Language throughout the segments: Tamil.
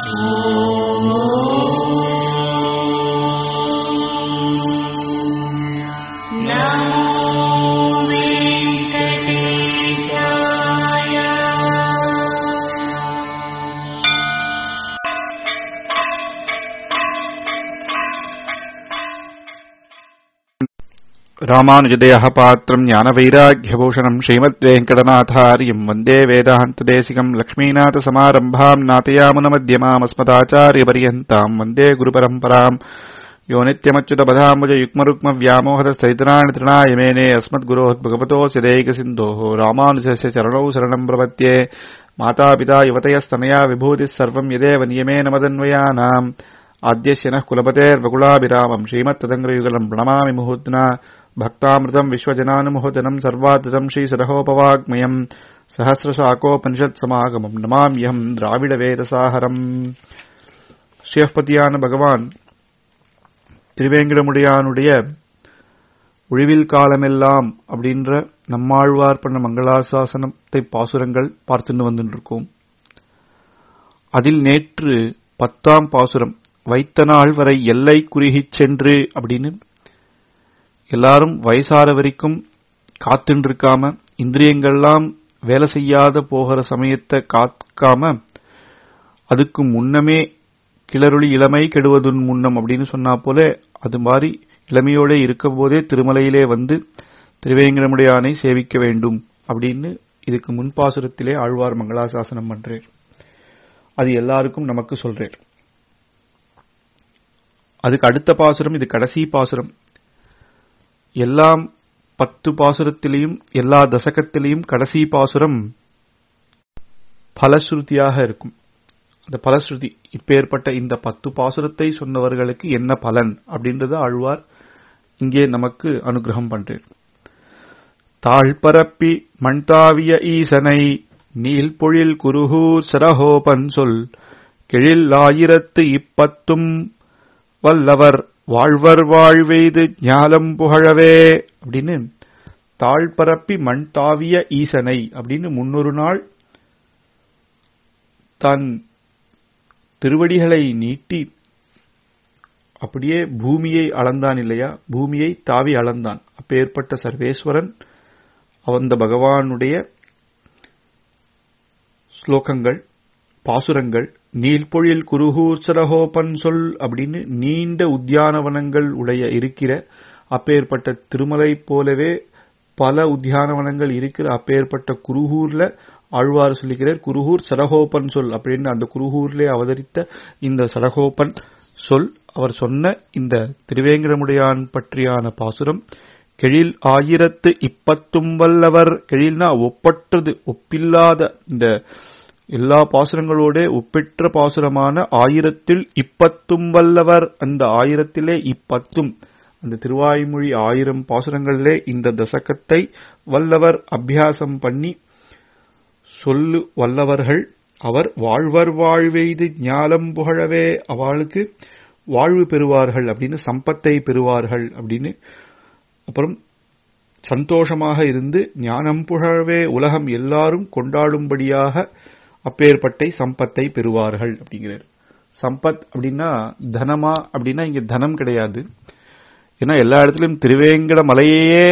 ராமானுஜதயः பாத்திரம் ஞானவைராக்கியபூஷணம் ஸ்ரீமத்வேங்கடநாதாரியம் வந்தே வேதாந்ததேசிகம் லக்ஷ்மீநாதசமாரம்பாம் நாதயாமுனமध्यमामस्मदाचार्यपर्यन्ताम् वन्दे गुरुपरम्पराम् यो नित्यमच्युतपदाम्बुजयुग्मरुक्मव्यामोहदस्थैतराणि तृणाय मेने अस्मद्गुरोः दैकसिन्धोः रामानुजस्य चरणौ शरणम् प्रपद्ये मातापिता युवतयस्तनया विभूतिः सर्वम् यदेव नियमेन मदन्वयानाम् आद्यस्य नः कुलपतेर्वकुलाभिरामम् श्रीमत्तदङ्ग्रयुगलम् प्रणमामि मुहूर्तना भक्तामृतम् विश्वजनानुमोदनम् सर्वादृतम् श्रीसरहोपवाग्मयम् सहस्रशाकोपनिषत्समागमम् नमाम्यहम् திராவிடவேதசாகரம் சிவபதியான பகவான் திருவேங்கடமுடியானுடைய ஒழிவில் காலமெல்லாம் அப்படின்ற நம்மாழ்வார் பண்ண மங்களாசாசனத்தை பாசுரங்கள் பார்த்துன்னு வந்துட்டு இருக்கோம் அதில் நேற்று பத்தாம் பாசுரம் வைத்த நாள் வரை எல்லை குறுகிச் சென்று அப்படின்னு எல்லாரும் வயசார வரைக்கும் காத்துன்னு இருக்காம இந்திரியங்கள்லாம் வேலை செய்யாத போகிற சமயத்தை காக்காம அதுக்கு முன்னமே கிளறுளி இளமை கெடுவதுன் முன்னம் அப்படின்னு சொன்னா போல அது மாதிரி இளமையோட இருக்கும் போதே திருமலையிலே வந்து திருவேங்கடமுடையானை சேவிக்க வேண்டும் அப்படின்னு இதுக்கு முன்பாசுரத்திலே ஆழ்வார் மங்களாசாசனம் பண்றேன் அது எல்லாருக்கும் நமக்கு சொல்றேன் அதுக்கு அடுத்த பாசுரம் இது கடைசி பாசுரம் எல்லாம் பத்து பாசுரத்திலையும் எல்லா தசகத்திலையும் கடைசி பாசுரம் பலஸ்ருதியாக இருக்கும் அந்த பலஸ்ருதி இப்பேற்பட்ட இந்த பத்து பாசுரத்தை சொன்னவர்களுக்கு என்ன பலன் அப்படின்றத ஆழ்வார் இங்கே நமக்கு அனுகிரகம் பண்றேன் தாழ்பரப்பி மண்தாவிய ஈசனை நீல்பொழில் குருகூர் சரஹோபன் சொல் கெழில் ஆயிரத்து இப்பத்தும் வல்லவர் வாழ்வர் வாழ்வெய்து ஞாலம் புகழவே அப்படின்னு தாழ்பரப்பி மண் தாவிய ஈசனை அப்படின்னு முன்னொரு நாள் தன் திருவடிகளை நீட்டி அப்படியே பூமியை அளந்தான் இல்லையா பூமியை தாவி அளந்தான் அப்பேற்பட்ட சர்வேஸ்வரன் அந்த பகவானுடைய ஸ்லோகங்கள் பாசுரங்கள் நீல்பொழில் குருகூர் சரஹோபன் சொல் அப்படின்னு நீண்ட உத்தியானவனங்கள் உடைய இருக்கிற அப்பேற்பட்ட திருமலை போலவே பல உத்தியானவனங்கள் இருக்கிற அப்பேற்பட்ட குருகூர்ல ஆழ்வார் சொல்லிக்கிறார் குருகூர் சரஹோபன் சொல் அப்படின்னு அந்த குருகூர்லே அவதரித்த இந்த சரஹோபன் சொல் அவர் சொன்ன இந்த திருவேங்கடமுடையான் பற்றியான பாசுரம் கெழில் ஆயிரத்து இப்பத்தும் வல்லவர் கெழில்னா ஒப்பற்றது ஒப்பில்லாத இந்த எல்லா பாசுரங்களோட ஒப்பெற்ற பாசுரமான ஆயிரத்தில் இப்பத்தும் வல்லவர் அந்த ஆயிரத்திலே இப்பத்தும் அந்த திருவாய்மொழி ஆயிரம் பாசுரங்களிலே இந்த தசகத்தை வல்லவர் அபியாசம் பண்ணி சொல்லு வல்லவர்கள் அவர் வாழ்வர் வாழ்வெய்து ஞாலம் புகழவே அவளுக்கு வாழ்வு பெறுவார்கள் அப்படின்னு சம்பத்தை பெறுவார்கள் அப்படின்னு அப்புறம் சந்தோஷமாக இருந்து ஞானம் புகழவே உலகம் எல்லாரும் கொண்டாடும்படியாக அப்பேற்பட்டை சம்பத்தை பெறுவார்கள் அப்படிங்கிறார் சம்பத் அப்படின்னா தனமா அப்படின்னா இங்க தனம் கிடையாது ஏன்னா எல்லா இடத்துலயும் திருவேங்கட மலையே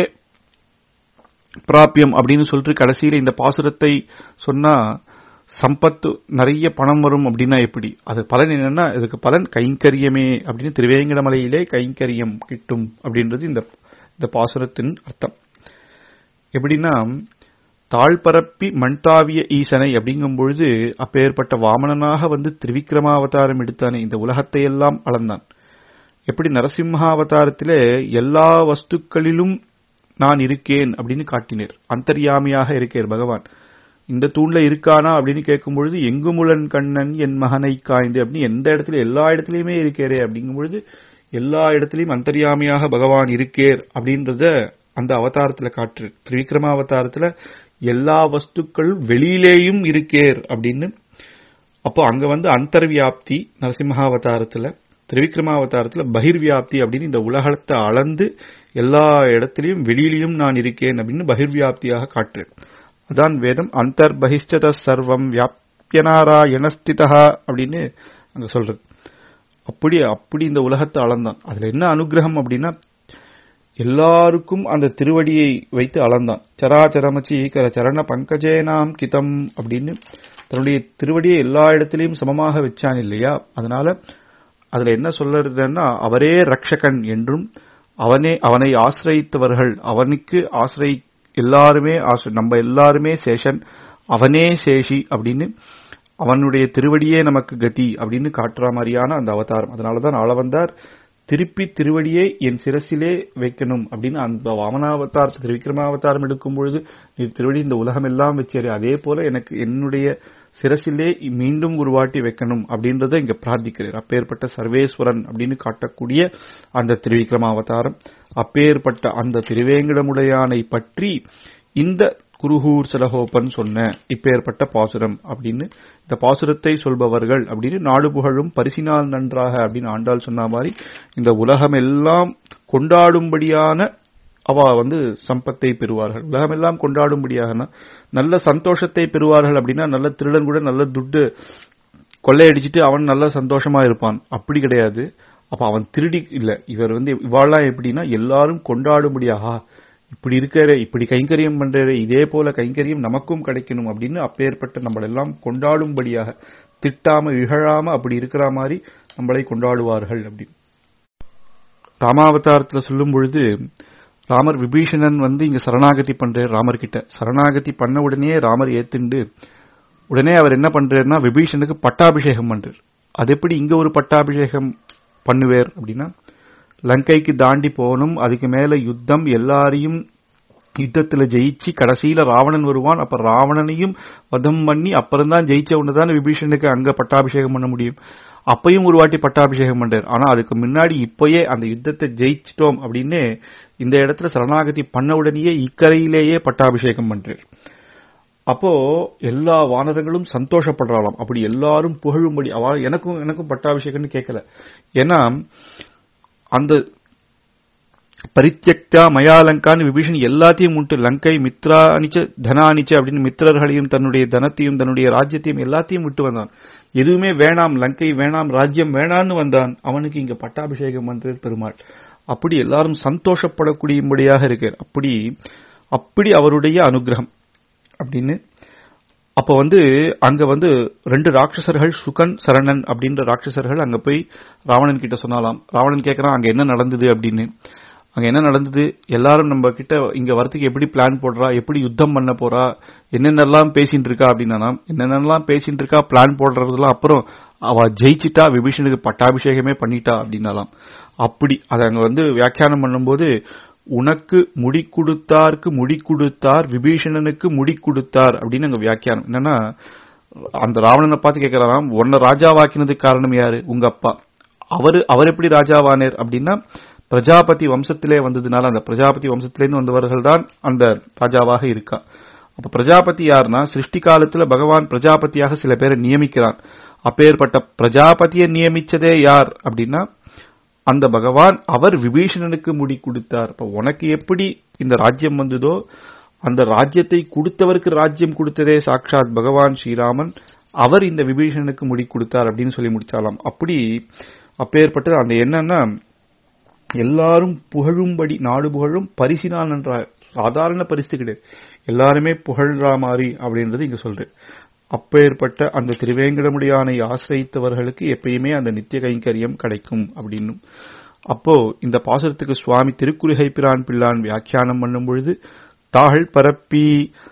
பிராபியம் அப்படின்னு சொல்லிட்டு கடைசியில இந்த பாசுரத்தை சொன்னா சம்பத்து நிறைய பணம் வரும் அப்படின்னா எப்படி அது பலன் என்னன்னா இதுக்கு பலன் கைங்கரியமே அப்படின்னு திருவேங்கட மலையிலே கைங்கரியம் கிட்டும் அப்படின்றது இந்த இந்த பாசுரத்தின் அர்த்தம் எப்படின்னா தாழ்பரப்பி மண்தாவிய ஈசனை அப்படிங்கும் பொழுது அப்பேற்பட்ட வாமனனாக வந்து திரிவிக்ரமாவதாரம் எடுத்தானே இந்த உலகத்தை எல்லாம் அளந்தான் எப்படி நரசிம்ஹாவதாரத்திலே எல்லா வஸ்துக்களிலும் நான் இருக்கேன் அப்படின்னு காட்டினேர் அந்தர்யாமியாக இருக்கேர் பகவான் இந்த தூண்ல இருக்கானா அப்படின்னு கேட்கும் பொழுது எங்குமுலன் கண்ணன் என் மகனை காய்ந்து அப்படின்னு எந்த இடத்துல எல்லா இடத்துலயுமே இருக்கேரே அப்படிங்கும் பொழுது எல்லா இடத்துலயும் அந்தர்யாமியாக பகவான் இருக்கேர் அப்படின்றத அந்த அவதாரத்துல காட்டு திரிவிக்ரம அவதாரத்துல எல்லா வஸ்துக்களும் வெளியிலேயும் இருக்கேர் அப்படின்னு அப்போ அங்க வந்து அந்தர்வியாப்தி நரசிம்ஹாவதாரத்துல திரிவிக்ரமாவதாரத்துல பகிர்வியாப்தி அப்படின்னு இந்த உலகத்தை அளந்து எல்லா இடத்திலையும் வெளியிலையும் நான் இருக்கேன் அப்படின்னு பகிர்வியாப்தியாக காட்டுறேன் அதான் வேதம் அந்தர் பகிஷ்டத சர்வம் வியாபியனாராயணஸ்திதா அப்படின்னு அங்க சொல்றது அப்படி அப்படி இந்த உலகத்தை அளந்தான் அதுல என்ன அனுகிரகம் அப்படின்னா எல்லாருக்கும் அந்த திருவடியை வைத்து அளந்தான் சராச்சரமச்சி கர சரண பங்கஜேனாம் கிதம் அப்படின்னு தன்னுடைய திருவடியை எல்லா இடத்திலையும் சமமாக வச்சான் இல்லையா அதனால அதுல என்ன சொல்றதுன்னா அவரே ரக்ஷகன் என்றும் அவனே அவனை ஆசிரியத்தவர்கள் அவனுக்கு ஆசிரியை எல்லாருமே ஆசிரி நம்ம எல்லாருமே சேஷன் அவனே சேஷி அப்படின்னு அவனுடைய திருவடியே நமக்கு கதி அப்படின்னு காட்டுற மாதிரியான அந்த அவதாரம் அதனாலதான் ஆள வந்தார் திருப்பி திருவடியை என் சிரசிலே வைக்கணும் அப்படின்னு அந்த வாமனாவதாரத்தை திருவிக்ரமாவதாரம் எடுக்கும் பொழுது நீ திருவடி இந்த உலகம் எல்லாம் வச்சேரு அதே போல எனக்கு என்னுடைய சிரசிலே மீண்டும் ஒரு வாட்டி வைக்கணும் அப்படின்றத இங்க பிரார்த்திக்கிறார் அப்பேற்பட்ட சர்வேஸ்வரன் அப்படின்னு காட்டக்கூடிய அந்த திருவிக்ரமாவதாரம் அப்பேற்பட்ட அந்த திருவேங்கடமுடையானை பற்றி இந்த குருகூர் சலகோப்பன் சொன்ன இப்பேற்பட்ட பாசுரம் அப்படின்னு இந்த பாசுரத்தை சொல்பவர்கள் அப்படின்னு நாடு புகழும் பரிசினால் நன்றாக அப்படின்னு ஆண்டாள் சொன்ன மாதிரி இந்த உலகம் எல்லாம் கொண்டாடும்படியான அவ வந்து சம்பத்தை பெறுவார்கள் உலகமெல்லாம் கொண்டாடும்படியாக நல்ல சந்தோஷத்தை பெறுவார்கள் அப்படின்னா நல்ல திருடன் கூட நல்ல துட்டு கொள்ளையடிச்சிட்டு அவன் நல்ல சந்தோஷமா இருப்பான் அப்படி கிடையாது அப்ப அவன் திருடி இல்ல இவர் வந்து இவாள்லாம் எப்படின்னா எல்லாரும் கொண்டாடும்படியாக இப்படி இருக்கிற இப்படி கைங்கரியம் பண்ற இதே போல கைங்கரியம் நமக்கும் கிடைக்கணும் அப்படின்னு அப்பேற்பட்ட நம்மளெல்லாம் கொண்டாடும்படியாக திட்டாம இகழாம அப்படி இருக்கிற மாதிரி நம்மளை கொண்டாடுவார்கள் அப்படின்னு ராமாவதாரத்துல சொல்லும் பொழுது ராமர் விபீஷணன் வந்து இங்க சரணாகதி பண்றாரு ராமர் கிட்ட சரணாகதி பண்ண உடனே ராமர் ஏத்துண்டு உடனே அவர் என்ன பண்றாருன்னா விபீஷனுக்கு பட்டாபிஷேகம் பண்றார் அது எப்படி இங்க ஒரு பட்டாபிஷேகம் பண்ணுவேர் அப்படின்னா லங்கைக்கு தாண்டி போகணும் அதுக்கு மேல யுத்தம் எல்லாரையும் யுத்தத்துல ஜெயிச்சு கடைசியில ராவணன் வருவான் அப்ப ராவணனையும் வதம் பண்ணி அப்புறம் தான் ஜெயிச்ச உடனே விபீஷனுக்கு அங்க பட்டாபிஷேகம் பண்ண முடியும் அப்பையும் ஒரு வாட்டி பட்டாபிஷேகம் பண்றாரு ஆனா அதுக்கு முன்னாடி இப்பயே அந்த யுத்தத்தை ஜெயிச்சிட்டோம் அப்படின்னு இந்த இடத்துல சரணாகதி பண்ண உடனேயே இக்கரையிலேயே பட்டாபிஷேகம் பண்றாரு அப்போ எல்லா வானரங்களும் சந்தோஷப்படுறாளாம் அப்படி எல்லாரும் புகழும்படி அவ எனக்கும் எனக்கும் பட்டாபிஷேகம்னு கேட்கல ஏன்னா அந்த பரித்தியக்தா மயாலங்கான்னு விபீஷன் எல்லாத்தையும் உண்டு லங்கை மித்ரா அனிச்ச தனானிச்ச அப்படின்னு மித்திரர்களையும் தன்னுடைய தனத்தையும் தன்னுடைய ராஜ்யத்தையும் எல்லாத்தையும் விட்டு வந்தான் எதுவுமே வேணாம் லங்கை வேணாம் ராஜ்யம் வேணான்னு வந்தான் அவனுக்கு இங்க பட்டாபிஷேகம் பண்ற பெருமாள் அப்படி எல்லாரும் சந்தோஷப்படக்கூடியபடியாக இருக்கார் அப்படி அப்படி அவருடைய அனுகிரகம் அப்படின்னு அப்ப வந்து அங்க வந்து ரெண்டு ராட்சசர்கள் சுகன் சரணன் அப்படின்ற ராட்சசர்கள் அங்க போய் ராவணன் கிட்ட சொன்னாலாம் ராவணன் கேட்கறான் அங்க என்ன நடந்தது அப்படின்னு அங்க என்ன நடந்தது எல்லாரும் நம்ம கிட்ட இங்க வரத்துக்கு எப்படி பிளான் போடுறா எப்படி யுத்தம் பண்ண போறா என்னென்னலாம் பேசிட்டு இருக்கா அப்படின்னா என்னென்னலாம் பேசிட்டு இருக்கா பிளான் போடுறதுலாம் அப்புறம் அவ ஜெயிச்சிட்டா விபீஷனுக்கு பட்டாபிஷேகமே பண்ணிட்டா அப்படின்னாலாம் அப்படி அதை அங்க வந்து வியாக்கியானம் பண்ணும்போது உனக்கு முடி கொடுத்தார்க்கு முடி கொடுத்தார் விபீஷணனுக்கு முடி கொடுத்தார் அப்படின்னு அங்க வியாக்கியானம் என்னன்னா அந்த ராவணனை பார்த்து கேட்கிறாராம் உன்னை ராஜாவாக்கினதுக்கு காரணம் யாரு உங்க அப்பா அவரு அவர் எப்படி ராஜாவானேர் அப்படின்னா பிரஜாபதி வம்சத்திலே வந்ததுனால அந்த பிரஜாபதி வம்சத்திலேருந்து வந்தவர்கள் தான் அந்த ராஜாவாக இருக்கா அப்ப பிரஜாபதி யாருன்னா சிருஷ்டி காலத்துல பகவான் பிரஜாபதியாக சில பேரை நியமிக்கிறான் அப்பேற்பட்ட பிரஜாபதியை நியமிச்சதே யார் அப்படின்னா அந்த பகவான் அவர் விபீஷணனுக்கு முடி கொடுத்தார் இப்ப உனக்கு எப்படி இந்த ராஜ்யம் வந்ததோ அந்த ராஜ்யத்தை கொடுத்தவருக்கு ராஜ்யம் கொடுத்ததே சாட்சாத் பகவான் ஸ்ரீராமன் அவர் இந்த விபீஷணனுக்கு முடி கொடுத்தார் அப்படின்னு சொல்லி முடிச்சாலாம் அப்படி அப்பேற்பட்டது அந்த என்னன்னா எல்லாரும் புகழும்படி நாடு புகழும் பரிசினால் நன்றா சாதாரண பரிசு கிடையாது எல்லாருமே புகழ்றா மாதிரி அப்படின்றது இங்க சொல்றேன் அப்பேற்பட்ட அந்த திருவேங்கடமுடியானை ஆசிரியத்தவர்களுக்கு எப்பயுமே அந்த நித்திய கைங்கரியம் கிடைக்கும் அப்படின்னு அப்போ இந்த பாசுரத்துக்கு சுவாமி திருக்குறுகை பிரான் பிள்ளான் வியாக்கியானம் பண்ணும் பொழுது தாழ் பரப்பி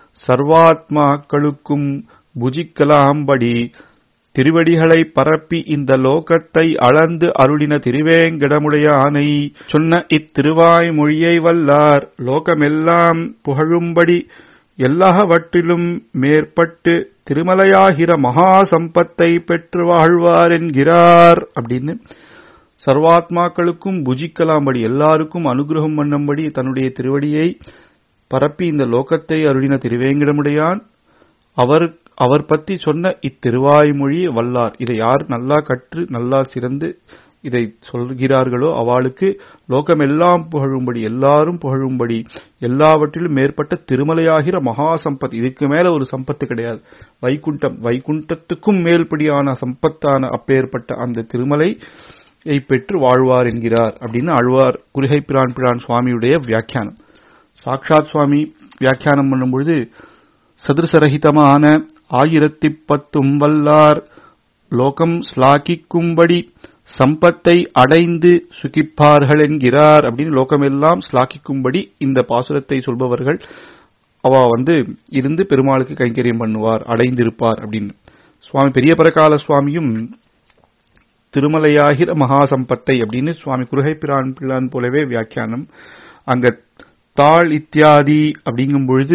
சர்வாத்மாக்களுக்கும் புஜிக்கலாம்படி திருவடிகளை பரப்பி இந்த லோகத்தை அளந்து அருளின திருவேங்கடமுடைய ஆனை சொன்ன இத்திருவாய் மொழியை வல்லார் லோகமெல்லாம் புகழும்படி எல்லாவற்றிலும் மேற்பட்டு திருமலையாகிற மகா சம்பத்தை பெற்று வாழ்வார் என்கிறார் அப்படின்னு சர்வாத்மாக்களுக்கும் புஜிக்கலாம்படி எல்லாருக்கும் அனுகிரகம் பண்ணும்படி தன்னுடைய திருவடியை பரப்பி இந்த லோகத்தை அருளின திருவேங்கடமுடையான் அவர் அவர் பத்தி சொன்ன இத்திருவாய்மொழி வல்லார் இதை யார் நல்லா கற்று நல்லா சிறந்து இதை சொல்கிறார்களோ அவளுக்கு லோகமெல்லாம் புகழும்படி எல்லாரும் புகழும்படி எல்லாவற்றிலும் மேற்பட்ட திருமலையாகிற மகா சம்பத் இதுக்கு மேல ஒரு சம்பத்து கிடையாது வைகுண்டம் வைகுண்டத்துக்கும் மேல்படியான சம்பத்தான அப்பேற்பட்ட அந்த திருமலை பெற்று வாழ்வார் என்கிறார் அப்படின்னு ஆழ்வார் குருகை பிரான் பிரான் சுவாமியுடைய வியாக்கியானம் சாக்ஷாத் சுவாமி வியாக்கியானம் பண்ணும்பொழுது சதுரசரகிதமான ஆயிரத்தி பத்தும் வல்லார் லோகம் ஸ்லாக்கிக்கும்படி சம்பத்தை அடைந்து சுகிப்பார்கள் என்கிறார் அப்படின்னு லோகமெல்லாம் ஸ்லாக்கிக்கும்படி இந்த பாசுரத்தை சொல்பவர்கள் அவ வந்து இருந்து பெருமாளுக்கு கைங்கரியம் பண்ணுவார் அடைந்திருப்பார் அப்படின்னு சுவாமி பெரிய பரகால சுவாமியும் திருமலையாகிற மகா சம்பத்தை அப்படின்னு சுவாமி குருகை பிரான் பிள்ளான் போலவே வியாக்கியானம் அங்க தாள் இத்தியாதி அப்படிங்கும் பொழுது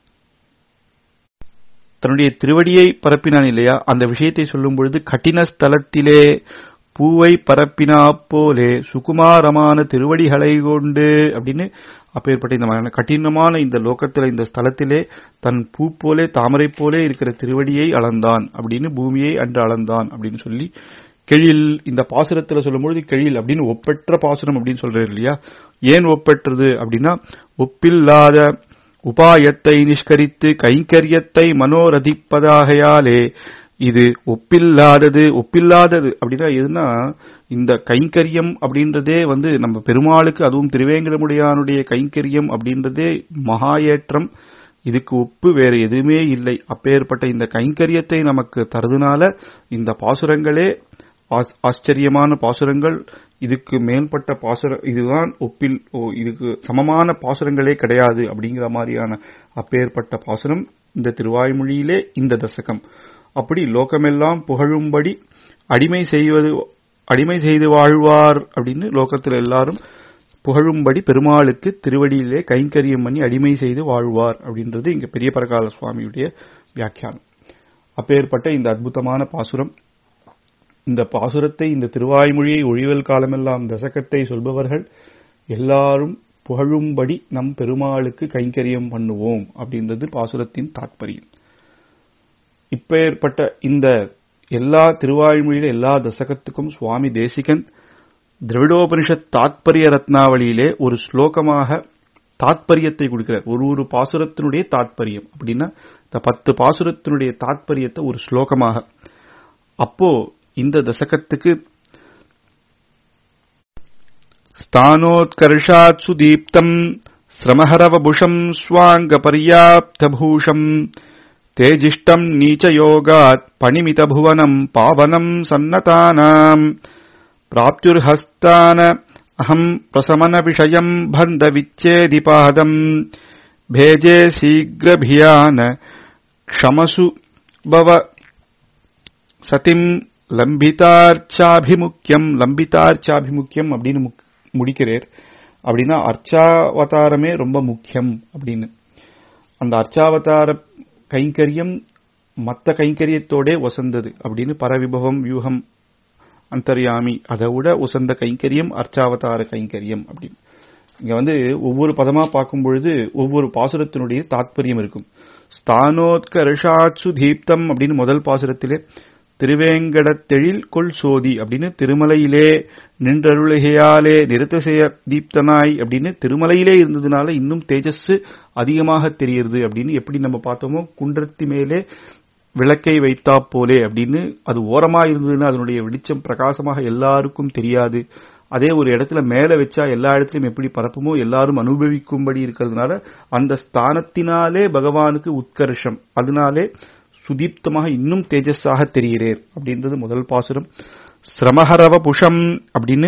தன்னுடைய திருவடியை பரப்பினான் இல்லையா அந்த விஷயத்தை சொல்லும் பொழுது கட்டின ஸ்தலத்திலே பூவை பரப்பினா போலே சுகுமாரமான திருவடிகளை கொண்டு அப்படின்னு அப்பேற்பட்ட இந்த கடினமான இந்த லோகத்தில் இந்த ஸ்தலத்திலே தன் பூ போலே தாமரை போலே இருக்கிற திருவடியை அளந்தான் அப்படின்னு பூமியை அன்று அளந்தான் அப்படின்னு சொல்லி கெழில் இந்த பாசுரத்துல சொல்லும்பொழுது கெழில் அப்படின்னு ஒப்பற்ற பாசுரம் அப்படின்னு சொல்றாரு இல்லையா ஏன் ஒப்பற்றது அப்படின்னா ஒப்பில்லாத உபாயத்தை நிஷ்கரித்து கைங்கரியத்தை மனோரதிப்பதாகையாலே இது ஒப்பில்லாதது ஒப்பில்லாதது அப்படின்னா எதுனா இந்த கைங்கரியம் அப்படின்றதே வந்து நம்ம பெருமாளுக்கு அதுவும் திருவேங்கடமுடையானுடைய கைங்கரியம் அப்படின்றதே மகா ஏற்றம் இதுக்கு ஒப்பு வேற எதுவுமே இல்லை அப்பேற்பட்ட இந்த கைங்கரியத்தை நமக்கு தருதுனால இந்த பாசுரங்களே ஆச்சரியமான பாசுரங்கள் இதுக்கு மேம்பட்ட பாசுர இதுதான் ஒப்பில் இதுக்கு சமமான பாசுரங்களே கிடையாது அப்படிங்கிற மாதிரியான அப்பேற்பட்ட பாசுரம் இந்த திருவாய்மொழியிலே இந்த தசகம் அப்படி லோகமெல்லாம் புகழும்படி அடிமை செய்வது அடிமை செய்து வாழ்வார் அப்படின்னு லோகத்தில் எல்லாரும் புகழும்படி பெருமாளுக்கு திருவடியிலே கைங்கரியம் பண்ணி அடிமை செய்து வாழ்வார் அப்படின்றது இங்க பெரிய பரகால சுவாமியுடைய வியாக்கியானம் அப்பேற்பட்ட இந்த அற்புதமான பாசுரம் இந்த பாசுரத்தை இந்த திருவாய்மொழியை ஒழிவல் காலமெல்லாம் தசகத்தை சொல்பவர்கள் எல்லாரும் புகழும்படி நம் பெருமாளுக்கு கைங்கரியம் பண்ணுவோம் அப்படின்றது பாசுரத்தின் தாற்பயம் இப்பேற்பட்ட இந்த எல்லா திருவாய்மொழியில எல்லா தசகத்துக்கும் சுவாமி தேசிகன் திரவிடோபனிஷத் தாத்பரிய ரத்னாவளியிலே ஒரு ஸ்லோகமாக தாத்பரியத்தை கொடுக்கிறார் ஒரு ஒரு பாசுரத்தினுடைய தாத்பரியம் அப்படின்னா இந்த பத்து பாசுரத்தினுடைய தாத்பரியத்தை ஒரு ஸ்லோகமாக அப்போ இந்த தசகத்துக்கு ஸ்தானோத்கர்ஷாத் சுதீப்தம் ஸ்ரமஹரவபுஷம் ஸ்வாங்கபர்யாப்தபூஷம் தேஜிஷ்டம் நீச்சயோகாத் பணிமிதபுவனம் பாவனம் சன்னதானாம் प्राप्त्युर्हस्तान अहम् प्रशमनविषयम् बन्धविच्छेदिपादम् भेजे शीघ्रभियान क्षमसु भव சதிம் லம்பிதார்ச்சாபிமுக்கியம் லம்பிதார்ச்சாபிமுக்கியம் அப்படின்னு முடிக்கிறார் அப்படின்னா அர்ச்சாவதாரமே ரொம்ப முக்கியம் அப்படின்னு அந்த அர்ச்சாவதார கைங்கரியம் மற்ற கைங்கரியத்தோட வசந்தது அப்படின்னு பரவிபவம் வியூகம் அந்தர்யாமி அதை விட உசந்த கைங்கரியம் அர்ச்சாவதார கைங்கரியம் அப்படின்னு இங்க வந்து ஒவ்வொரு பதமா பார்க்கும் பொழுது ஒவ்வொரு பாசுரத்தினுடைய தாத்பரியம் இருக்கும் ஸ்தானோத்கர்ஷாட்சு தீப்தம் அப்படின்னு முதல் பாசுரத்திலே திருவேங்கடத்தெழில் கொள் சோதி அப்படின்னு திருமலையிலே நின்றருளுகையாலே நிறுத்த செய்ய தீப்தனாய் அப்படின்னு திருமலையிலே இருந்ததுனால இன்னும் தேஜஸ் அதிகமாக தெரியுது அப்படின்னு எப்படி நம்ம பார்த்தோமோ குன்றத்தி மேலே விளக்கை வைத்தா போலே அப்படின்னு அது ஓரமா இருந்ததுன்னா அதனுடைய வெளிச்சம் பிரகாசமாக எல்லாருக்கும் தெரியாது அதே ஒரு இடத்துல மேல வச்சா எல்லா இடத்துலயும் எப்படி பரப்புமோ எல்லாரும் அனுபவிக்கும்படி இருக்கிறதுனால அந்த ஸ்தானத்தினாலே பகவானுக்கு உத்கர்ஷம் அதனாலே சுதீப்தமாக இன்னும் தேஜஸாக தெரிகிறேன் அப்படின்றது முதல் பாசுரம் சிரமஹரவ புஷம் அப்படின்னு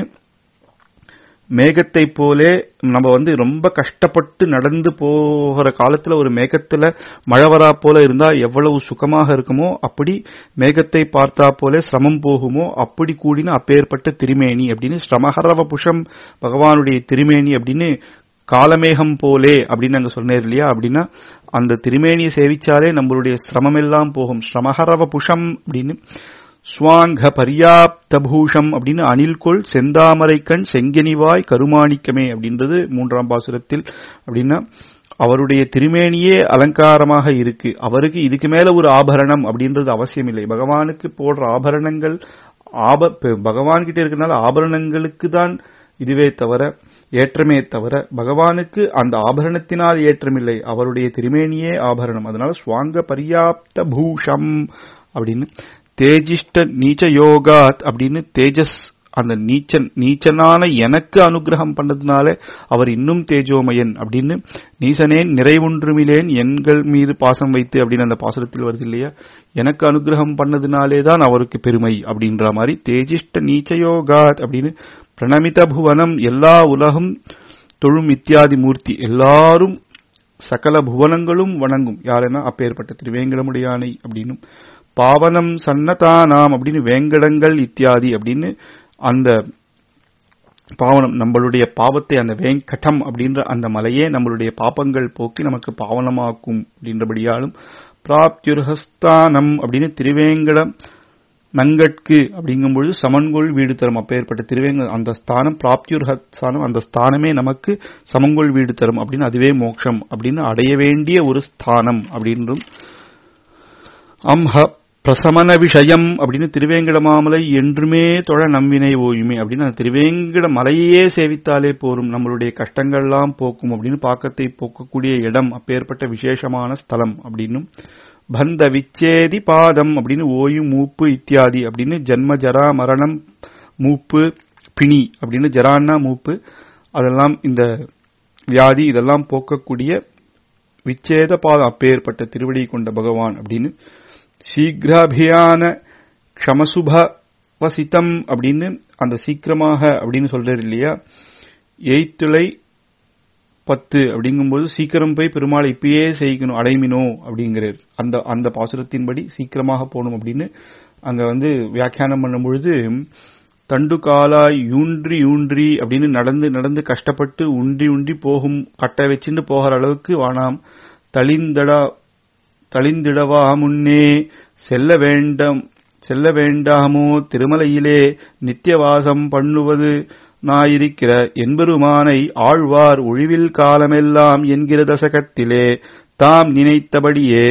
மேகத்தை போலே நம்ம வந்து ரொம்ப கஷ்டப்பட்டு நடந்து போகிற காலத்துல ஒரு மேகத்துல மழை வரா போல இருந்தா எவ்வளவு சுகமாக இருக்குமோ அப்படி மேகத்தை பார்த்தா போல சிரமம் போகுமோ அப்படி கூடின அப்பேற்பட்ட திருமேனி அப்படின்னு ஸ்ரமஹரவ புஷம் பகவானுடைய திருமேனி அப்படின்னு காலமேகம் போலே அப்படின்னு அங்க சொன்னேர் இல்லையா அப்படின்னா அந்த திருமேனியை சேவிச்சாலே நம்மளுடைய சிரமம் எல்லாம் போகும் ஸ்ரமஹரவ புஷம் அப்படின்னு ஸ்வாங்க பர்யாப்தபூஷம் அப்படின்னு அணில்கொள் செந்தாமரைக்கண் செங்கனிவாய் கருமாணிக்கமே அப்படின்றது மூன்றாம் பாசுரத்தில் அப்படின்னா அவருடைய திருமேனியே அலங்காரமாக இருக்கு அவருக்கு இதுக்கு மேல ஒரு ஆபரணம் அப்படின்றது அவசியம் இல்லை பகவானுக்கு போடுற ஆபரணங்கள் ஆப பகவான் கிட்ட இருக்கிறனால ஆபரணங்களுக்கு தான் இதுவே தவிர ஏற்றமே தவிர பகவானுக்கு அந்த ஆபரணத்தினால் ஏற்றமில்லை அவருடைய திருமேனியே ஆபரணம் அதனால சுவாங்க பர்யாப்த பூஷம் அப்படின்னு தேஜிஷ்ட நீச்ச யோகாத் அப்படின்னு தேஜஸ் அந்த நீச்சன் நீச்சனான எனக்கு அனுகிரகம் பண்ணதுனால அவர் இன்னும் தேஜோமயன் அப்படின்னு நீசனேன் நிறைவொன்றுமிலேன் எண்கள் மீது பாசம் வைத்து அப்படின்னு அந்த பாசுரத்தில் வருது இல்லையா எனக்கு அனுகிரகம் பண்ணதுனாலே தான் அவருக்கு பெருமை அப்படின்ற மாதிரி தேஜிஷ்ட நீச்சயோகாத் அப்படின்னு பிரணமித புவனம் எல்லா உலகம் தொழும் இத்தியாதி மூர்த்தி எல்லாரும் சகல புவனங்களும் வணங்கும் யாருன்னா அப்பேற்பட்ட திருவேங்கடமுடியானை அப்படின்னும் பாவனம் சன்னதானாம் அப்படின்னு வேங்கடங்கள் இத்தியாதி அப்படின்னு அந்த பாவனம் நம்மளுடைய பாவத்தை அந்த வேங்கடம் அப்படின்ற அந்த மலையே நம்மளுடைய பாப்பங்கள் போக்கி நமக்கு பாவனமாக்கும் அப்படின்றபடியாலும் பிராப்தியுர்ஹஸ்தானம் அப்படின்னு திருவேங்கடம் நங்கட்கு அப்படிங்கும்பொழுது சமன்கொள் வீடு தரும் அப்பேற்பட்ட திருவேங்க அந்த ஸ்தானம் பிராப்தியுர்ஹஸ்தானம் அந்த ஸ்தானமே நமக்கு சமங்கொள் வீடு தரும் அப்படின்னு அதுவே மோட்சம் அப்படின்னு அடைய வேண்டிய ஒரு ஸ்தானம் அப்படின்றும் அம்ஹ பிரசமன விஷயம் அப்படின்னு திருவேங்கட மாமலை என்றுமே தொழ நம்பினை ஓயுமே அப்படின்னு அந்த திருவேங்கட மலையே சேவித்தாலே போரும் நம்மளுடைய கஷ்டங்கள்லாம் போக்கும் அப்படின்னு பாக்கத்தை போக்கக்கூடிய இடம் அப்பேற்பட்ட விசேஷமான ஸ்தலம் அப்படின்னும் பந்த விச்சேதி பாதம் அப்படின்னு ஓயும் மூப்பு இத்தியாதி அப்படின்னு ஜன்ம ஜரா மரணம் மூப்பு பிணி அப்படின்னு ஜரான்னா மூப்பு அதெல்லாம் இந்த வியாதி இதெல்லாம் போக்கக்கூடிய விச்சேத பாதம் அப்பேற்பட்ட திருவடி கொண்ட பகவான் அப்படின்னு சீக்கிராபியான க்ஷமசுப வசித்தம் அப்படின்னு அந்த சீக்கிரமாக அப்படின்னு சொல்றாரு இல்லையா எய்த்துளை பத்து அப்படிங்கும்போது சீக்கிரம் போய் பெருமாளை இப்பயே செய்யணும் அடைமினோ அப்படிங்கிறார் அந்த அந்த பாசுரத்தின்படி சீக்கிரமாக போகணும் அப்படின்னு அங்க வந்து வியாக்கியானம் பண்ணும் பொழுது தண்டு காலாய் யூன்றி யூன்றி அப்படின்னு நடந்து நடந்து கஷ்டப்பட்டு உண்டி உண்டி போகும் கட்டை வச்சுட்டு போகிற அளவுக்கு வானாம் தளிந்தடா தளிந்திடவா முன்னே செல்ல வேண்டாம் செல்ல வேண்டாமோ திருமலையிலே நித்தியவாசம் பண்ணுவது நாயிருக்கிற என்பெருமானை ஆழ்வார் ஒழிவில் காலமெல்லாம் என்கிற தசகத்திலே தாம் நினைத்தபடியே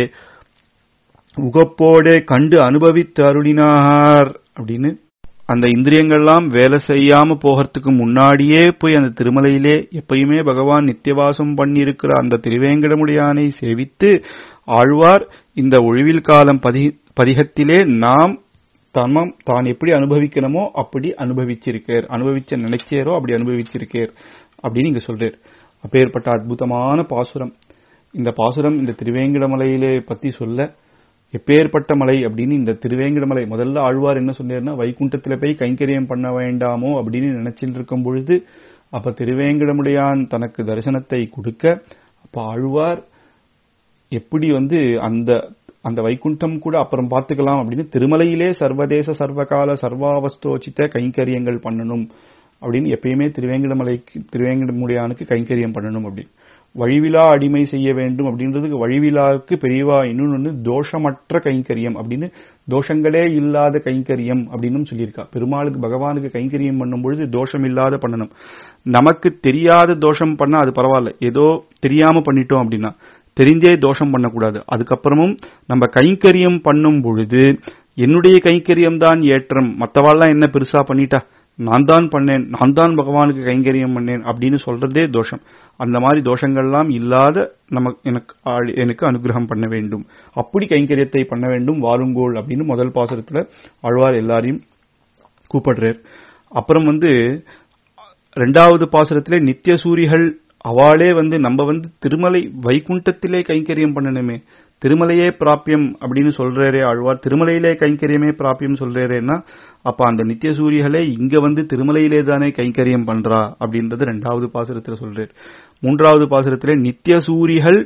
உகப்போடே கண்டு அனுபவித்து அருளினார் அப்படின்னு அந்த இந்திரியங்கள்லாம் வேலை செய்யாம போகிறதுக்கு முன்னாடியே போய் அந்த திருமலையிலே எப்பயுமே பகவான் நித்தியவாசம் பண்ணியிருக்கிற அந்த திருவேங்கடமுடியானை சேவித்து ஆழ்வார் இந்த ஒழிவில் காலம் பதி பதிகத்திலே நாம் தமம் தான் எப்படி அனுபவிக்கணுமோ அப்படி அனுபவிச்சிருக்கார் அனுபவிச்ச நினைச்சேரோ அப்படி அனுபவிச்சிருக்கார் அப்படின்னு இங்க சொல்றார் அப்பேற்பட்ட அற்புதமான பாசுரம் இந்த பாசுரம் இந்த திருவேங்கடமலையிலே பத்தி சொல்ல எப்பேற்பட்ட மலை அப்படின்னு இந்த திருவேங்கடமலை முதல்ல ஆழ்வார் என்ன சொன்னார்னா வைகுண்டத்துல போய் கைங்கரியம் பண்ண வேண்டாமோ அப்படின்னு நினைச்சிட்டு இருக்கும் பொழுது அப்ப திருவேங்கடமுடையான் தனக்கு தரிசனத்தை கொடுக்க அப்ப ஆழ்வார் எப்படி வந்து அந்த அந்த வைகுண்டம் கூட அப்புறம் பார்த்துக்கலாம் அப்படின்னு திருமலையிலே சர்வதேச சர்வகால சர்வாவஸ்தோச்சித்த கைங்கரியங்கள் பண்ணணும் அப்படின்னு எப்பயுமே திருவேங்கடமலைக்கு திருவேங்கடமுடியானுக்கு கைங்கரியம் பண்ணணும் அப்படின்னு வழிவிழா அடிமை செய்ய வேண்டும் அப்படின்றதுக்கு வழிவிழாவுக்கு பெரியவா இன்னொன்னு தோஷமற்ற கைங்கரியம் அப்படின்னு தோஷங்களே இல்லாத கைங்கரியம் அப்படின்னு சொல்லியிருக்கா பெருமாளுக்கு பகவானுக்கு கைங்கரியம் பண்ணும் பொழுது தோஷம் இல்லாத பண்ணணும் நமக்கு தெரியாத தோஷம் பண்ணா அது பரவாயில்ல ஏதோ தெரியாம பண்ணிட்டோம் அப்படின்னா தெரிஞ்சே தோஷம் பண்ணக்கூடாது அதுக்கப்புறமும் நம்ம கைங்கரியம் பண்ணும் பொழுது என்னுடைய கைங்கரியம் தான் ஏற்றம் மற்றவாள்லாம் என்ன பெருசா பண்ணிட்டா நான் தான் பண்ணேன் நான் தான் பகவானுக்கு கைங்கரியம் பண்ணேன் அப்படின்னு சொல்றதே தோஷம் அந்த மாதிரி தோஷங்கள்லாம் இல்லாத நமக்கு எனக்கு எனக்கு அனுகிரகம் பண்ண வேண்டும் அப்படி கைங்கரியத்தை பண்ண வேண்டும் வாருங்கோள் அப்படின்னு முதல் பாசுரத்துல ஆழ்வார் எல்லாரையும் கூப்பிடுறார் அப்புறம் வந்து ரெண்டாவது பாசுரத்திலே நித்திய சூரிகள் அவளே வந்து நம்ம வந்து திருமலை வைகுண்டத்திலே கைங்கரியம் பண்ணணுமே திருமலையே பிராப்பியம் அப்படின்னு சொல்றாரே ஆழ்வார் திருமலையிலே கைங்கரியமே பிராப்பியம் சொல்றாரேன்னா அப்ப அந்த நித்திய சூரியர்களே இங்க வந்து திருமலையிலே தானே கைங்கரியம் பண்றா அப்படின்றது ரெண்டாவது பாசுரத்துல சொல்றாரு மூன்றாவது பாசுரத்திலே நித்திய சூரிகள்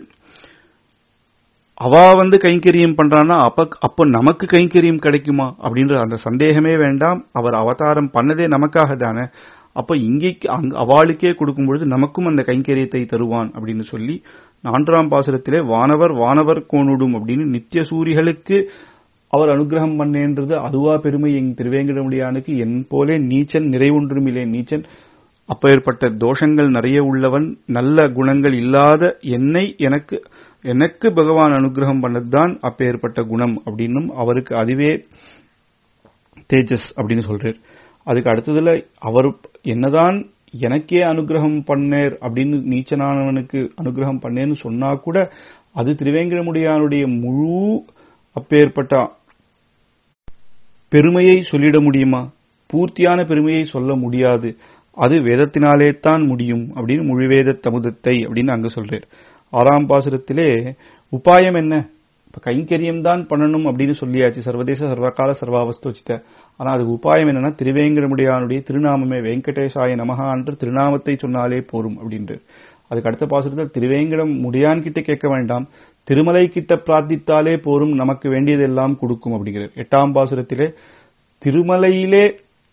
அவ வந்து கைங்கரியம் பண்றான்னா அப்ப அப்ப நமக்கு கைங்கரியம் கிடைக்குமா அப்படின்ற அந்த சந்தேகமே வேண்டாம் அவர் அவதாரம் பண்ணதே நமக்காக தானே அப்ப இங்கே அவளுக்கே கொடுக்கும் பொழுது நமக்கும் அந்த கைங்கரியத்தை தருவான் அப்படின்னு சொல்லி நான்காம் பாசுரத்திலே வானவர் வானவர் கோணுடும் அப்படின்னு நித்திய சூரிகளுக்கு அவர் அனுகிரகம் பண்ணேன்றது அதுவா பெருமை எங் திருவேங்கடமுடியானுக்கு என் போலே நீச்சன் நிறைவொன்றுமில்லே நீச்சன் அப்பேற்பட்ட தோஷங்கள் நிறைய உள்ளவன் நல்ல குணங்கள் இல்லாத என்னை எனக்கு எனக்கு பகவான் அனுகிரகம் பண்ணதுதான் அப்பேற்பட்ட குணம் அப்படின்னும் அவருக்கு அதுவே தேஜஸ் அப்படின்னு சொல்றார் அதுக்கு அடுத்ததுல அவர் என்னதான் எனக்கே அனுகிரகம் பண்ணேர் அப்படின்னு நீச்சனானவனுக்கு அனுகிரகம் பண்ணேன்னு சொன்னா கூட அது திருவேங்கடமுடியானுடைய முழு அப்பேற்பட்ட பெருமையை சொல்லிட முடியுமா பூர்த்தியான பெருமையை சொல்ல முடியாது அது வேதத்தினாலே தான் முடியும் அப்படின்னு முழுவேத தமுதத்தை அப்படின்னு அங்க சொல்றார் ஆறாம் பாசுரத்திலே உபாயம் என்ன இப்ப கைங்கரியம் தான் பண்ணணும் அப்படின்னு சொல்லியாச்சு சர்வதேச சர்வகால சர்வாவஸ்தோச்சித்த ஆனா அதுக்கு உபாயம் என்னன்னா திருவேங்கடமுடியானுடைய திருநாமமே வெங்கடேசாய நமகா என்று திருநாமத்தை சொன்னாலே போரும் அப்படின்ட்டு அதுக்கு அடுத்த பாசுரத்தில் திருவேங்கடம் முடியான் கிட்ட கேட்க வேண்டாம் திருமலை கிட்ட பிரார்த்தித்தாலே போரும் நமக்கு வேண்டியதெல்லாம் கொடுக்கும் அப்படிங்கிறார் எட்டாம் பாசுரத்திலே திருமலையிலே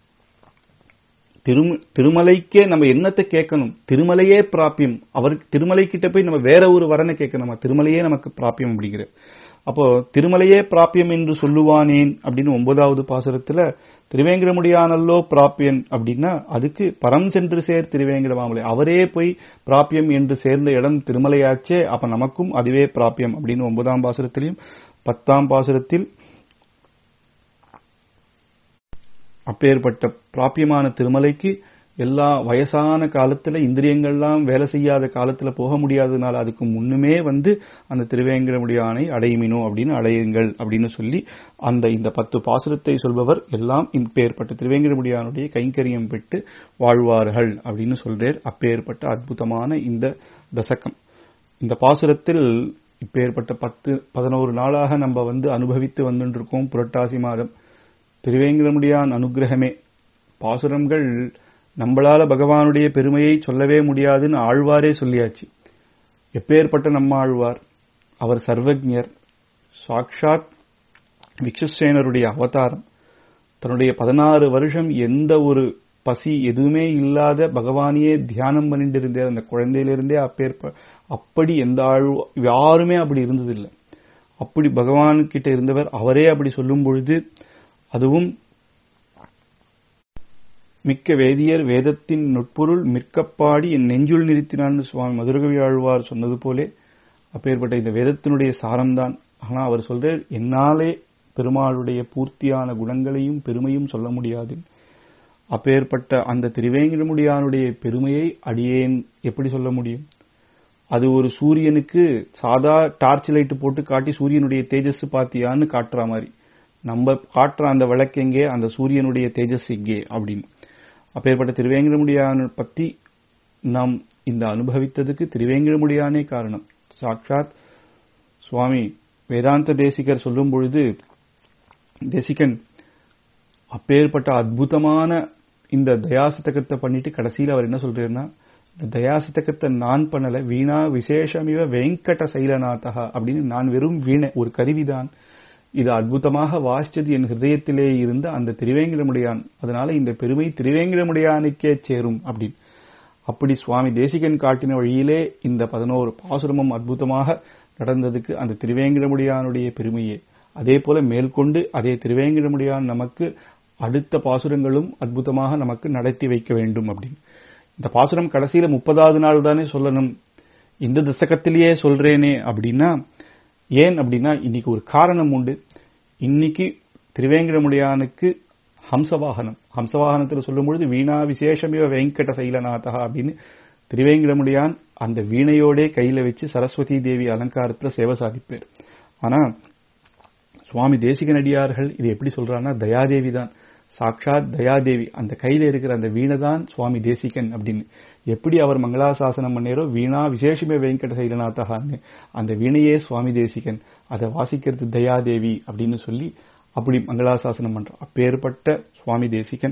திருமலைக்கே நம்ம என்னத்தை கேட்கணும் திருமலையே பிராப்பியம் அவர் திருமலை கிட்ட போய் நம்ம வேற ஒரு வரனை கேட்கணுமா திருமலையே நமக்கு பிராப்பியம் அப்படிங்கிற அப்போ திருமலையே பிராப்பியம் என்று சொல்லுவானேன் அப்படின்னு ஒன்பதாவது பாசுரத்துல திருவேங்கடமுடியானல்லோ பிராப்பியன் அப்படின்னா அதுக்கு பரம் சென்று சேர் திருவேங்கடமாமலை அவரே போய் பிராப்பியம் என்று சேர்ந்த இடம் திருமலையாச்சே அப்ப நமக்கும் அதுவே பிராப்பியம் அப்படின்னு ஒன்பதாம் பாசுரத்திலையும் பத்தாம் பாசுரத்தில் அப்பேற்பட்ட பிராப்பியமான திருமலைக்கு எல்லா வயசான காலத்துல இந்திரியங்கள்லாம் வேலை செய்யாத காலத்துல போக முடியாததுனால அதுக்கு முன்னுமே வந்து அந்த திருவேங்கடமுடியானை அடையுமினோ அப்படின்னு அடையுங்கள் அப்படின்னு சொல்லி அந்த இந்த பத்து பாசுரத்தை சொல்பவர் எல்லாம் இப்பேற்பட்ட திருவேங்கடமுடியானுடைய கைங்கரியம் பெற்று வாழ்வார்கள் அப்படின்னு சொல்றார் அப்பேற்பட்ட அற்புதமான இந்த தசகம் இந்த பாசுரத்தில் இப்பேற்பட்ட பத்து பதினோரு நாளாக நம்ம வந்து அனுபவித்து வந்துட்டு இருக்கோம் புரட்டாசி மாதம் திருவேங்கடமுடியான் அனுகிரகமே பாசுரங்கள் நம்மளால பகவானுடைய பெருமையை சொல்லவே முடியாதுன்னு ஆழ்வாரே சொல்லியாச்சு எப்பேற்பட்ட நம்ம ஆழ்வார் அவர் சர்வஜர் சாக்ஷாத் விக்ஷசேனருடைய அவதாரம் தன்னுடைய பதினாறு வருஷம் எந்த ஒரு பசி எதுவுமே இல்லாத பகவானையே தியானம் பண்ணிட்டு இருந்தே அந்த குழந்தையிலிருந்தே அப்பேற்ப அப்படி எந்த ஆழ்வா யாருமே அப்படி இருந்ததில்லை அப்படி பகவான் கிட்ட இருந்தவர் அவரே அப்படி சொல்லும் பொழுது அதுவும் மிக்க வேதியர் வேதத்தின் நுட்பொருள் மிற்கப்பாடி என் நெஞ்சுள் நிறுத்தினான்னு சுவாமி மதுரகவி ஆழ்வார் சொன்னது போலே அப்பேற்பட்ட இந்த வேதத்தினுடைய சாரம்தான் ஆனா அவர் சொல்றார் என்னாலே பெருமாளுடைய பூர்த்தியான குணங்களையும் பெருமையும் சொல்ல முடியாது அப்பேற்பட்ட அந்த திருவேங்கடமுடியானுடைய பெருமையை அடியேன் எப்படி சொல்ல முடியும் அது ஒரு சூரியனுக்கு சாதா டார்ச் லைட் போட்டு காட்டி சூரியனுடைய தேஜஸ் பாத்தியான்னு காட்டுற மாதிரி நம்ம காட்டுற அந்த விளக்கு எங்கே அந்த சூரியனுடைய தேஜஸ் எங்கே அப்படின்னு அப்பேற்பட்ட திருவேங்கடமுடியான பத்தி நாம் இந்த அனுபவித்ததுக்கு திருவேங்கடமுடியானே காரணம் சாட்சாத் சுவாமி வேதாந்த தேசிகர் சொல்லும் பொழுது தேசிகன் அப்பேற்பட்ட அற்புதமான இந்த தயாசதகத்தை பண்ணிட்டு கடைசியில் அவர் என்ன சொல்றாருன்னா இந்த தயாசதகத்தை நான் பண்ணல வீணா விசேஷமிவ வெங்கட சைலநாதகா அப்படின்னு நான் வெறும் வீணை ஒரு கருவிதான் இது அற்புதமாக வாசிச்சது என் ஹிருதயத்திலே இருந்த அந்த திருவேங்கடமுடியான் அதனால இந்த பெருமை திருவேங்கடமுடியானுக்கே சேரும் அப்படின்னு அப்படி சுவாமி தேசிகன் காட்டின வழியிலே இந்த பதினோரு பாசுரமும் அற்புதமாக நடந்ததுக்கு அந்த திருவேங்கடமுடியானுடைய பெருமையே அதே போல மேற்கொண்டு அதே திருவேங்கடமுடியான் நமக்கு அடுத்த பாசுரங்களும் அற்புதமாக நமக்கு நடத்தி வைக்க வேண்டும் அப்படின்னு இந்த பாசுரம் கடைசியில முப்பதாவது நாள் தானே சொல்லணும் இந்த தசகத்திலேயே சொல்றேனே அப்படின்னா ஏன் அப்படின்னா இன்னைக்கு ஒரு காரணம் உண்டு இன்னைக்கு திருவேங்கடமுடியானுக்கு ஹம்சவாகனம் ஹம்சவாகனத்தில் சொல்லும் பொழுது வீணா விசேஷமிவ வெங்கட சைலநாதா அப்படின்னு திருவேங்கடமுடியான் அந்த வீணையோடே கையில வச்சு சரஸ்வதி தேவி அலங்காரத்துல சேவை சாதிப்பார் ஆனா சுவாமி தேசிகனடியார்கள் இது எப்படி சொல்றாங்கன்னா தயாதேவி தான் சாட்சாத் தயாதேவி அந்த கையில இருக்கிற அந்த வீணை தான் சுவாமி தேசிகன் அப்படின்னு எப்படி அவர் மங்களாசாசனம் பண்ணாரோ வீணா விசேஷமே வெங்கட சைலநாதகான்னு அந்த வீணையே சுவாமி தேசிகன் அதை வாசிக்கிறது தயாதேவி அப்படின்னு சொல்லி அப்படி மங்களாசாசனம் பண்றார் அப்பேற்பட்ட சுவாமி தேசிகன்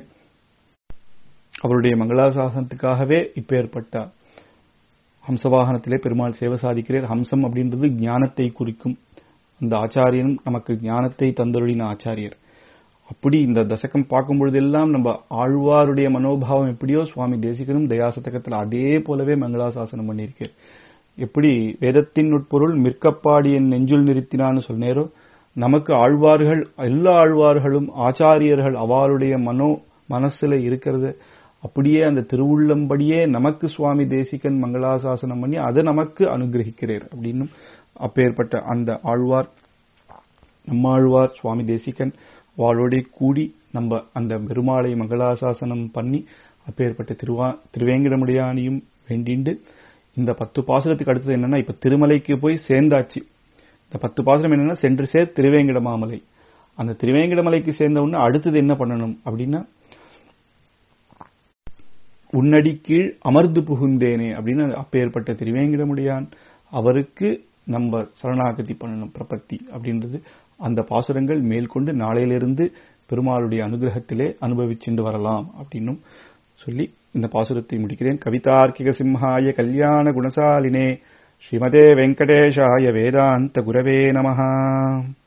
அவருடைய மங்களாசாசனத்துக்காகவே இப்பேற்பட்ட ஹம்சவாகனத்திலே பெருமாள் சேவை சாதிக்கிறார் ஹம்சம் அப்படின்றது ஞானத்தை குறிக்கும் அந்த ஆச்சாரியனும் நமக்கு ஞானத்தை தந்தருளின ஆச்சாரியர் அப்படி இந்த தசகம் பார்க்கும் பொழுதெல்லாம் நம்ம ஆழ்வாருடைய மனோபாவம் எப்படியோ சுவாமி தேசிகனும் தயாசதகத்தில் அதே போலவே மங்களாசாசனம் பண்ணியிருக்கார் எப்படி வேதத்தின் உட்பொருள் மிற்கப்பாடி என் நெஞ்சுள் நிறுத்தினான்னு சொன்னேரோ நமக்கு ஆழ்வார்கள் எல்லா ஆழ்வார்களும் ஆச்சாரியர்கள் அவளுடைய மனோ மனசுல இருக்கிறது அப்படியே அந்த திருவுள்ளம்படியே நமக்கு சுவாமி தேசிகன் மங்களாசாசனம் பண்ணி அதை நமக்கு அனுகிரகிக்கிறார் அப்படின்னு அப்பேற்பட்ட அந்த ஆழ்வார் நம்மாழ்வார் சுவாமி தேசிகன் அவளோட கூடி நம்ம அந்த பெருமாளை மங்களாசாசனம் பண்ணி அப்பேற்பட்ட திருவா திருவேங்கடமுடியானையும் வேண்டிண்டு இந்த பத்து பாசுரத்துக்கு அடுத்தது என்னன்னா இப்ப திருமலைக்கு போய் சேர்ந்தாச்சு இந்த பத்து பாசுரம் என்னன்னா சென்று சேர் திருவேங்கட மாமலை அந்த திருவேங்கடமலைக்கு சேர்ந்த உடனே அடுத்தது என்ன பண்ணணும் அப்படின்னா உன்னடி கீழ் அமர்ந்து புகுந்தேனே அப்படின்னு அப்பேற்பட்ட திருவேங்கடமுடியான் அவருக்கு நம்ம சரணாகதி பண்ணணும் பிரபத்தி அப்படின்றது அந்த பாசுரங்கள் மேற்கொண்டு நாளையிலிருந்து பெருமாளுடைய அனுகிரகத்திலே அனுபவிச்சுண்டு வரலாம் அப்படின்னும் சொல்லி இந்த பாசுரத்தை முடிக்கிறேன் கவிதார்க்கிக சிம்ஹாய கல்யாண குணசாலினே ஸ்ரீமதே வெங்கடேஷாய வேதாந்த குரவே நமஹா